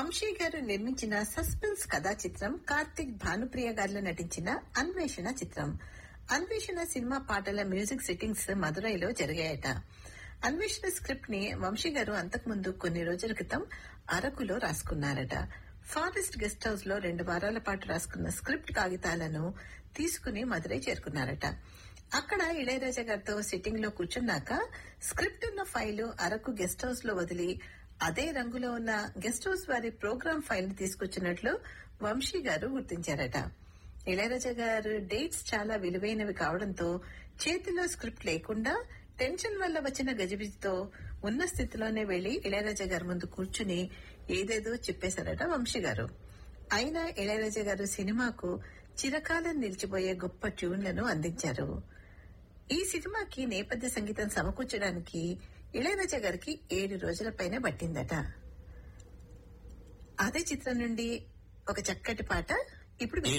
వంశీ గారు నిర్మించిన సస్పెన్స్ కథా చిత్రం కార్తిక్ భానుప్రియ గారిలో నటించిన అన్వేషణ చిత్రం అన్వేషణ సినిమా పాటల మ్యూజిక్ సిట్టింగ్స్ మదురైలో జరిగాయట అన్వేషణ స్క్రిప్ట్ ని వంశీ గారు అంతకుముందు కొన్ని రోజుల క్రితం అరకులో రాసుకున్నారట ఫారెస్ట్ గెస్ట్ హౌస్ లో రెండు వారాల పాటు రాసుకున్న స్క్రిప్ట్ కాగితాలను తీసుకుని మదురై చేరుకున్నారట అక్కడ ఇళయరాజా గారితో సిట్టింగ్ లో కూర్చున్నాక స్క్రిప్ట్ ఉన్న ఫైలు అరకు గెస్ట్ హౌస్ లో వదిలి అదే రంగులో ఉన్న గెస్ట్ హౌస్ వారి ప్రోగ్రామ్ ఫైల్ ని తీసుకొచ్చినట్లు వంశీ గారు గుర్తించారట ఇళయరాజా గారు డేట్స్ చాలా విలువైనవి కావడంతో చేతిలో స్క్రిప్ట్ లేకుండా టెన్షన్ వల్ల వచ్చిన గజిబిజితో ఉన్న స్థితిలోనే వెళ్లి ఇళయరాజా గారి ముందు కూర్చుని ఏదేదో చెప్పేశారట వంశీ గారు అయినా ఇళయరాజా గారు సినిమాకు చిరకాలం నిలిచిపోయే గొప్ప ట్యూన్లను అందించారు ఈ సినిమాకి నేపథ్య సంగీతం సమకూర్చడానికి ఇళయరాజా గారికి ఏడు రోజుల పైన పట్టిందట అదే చిత్రం నుండి ఒక చక్కటి పాట ఇప్పుడు ఈ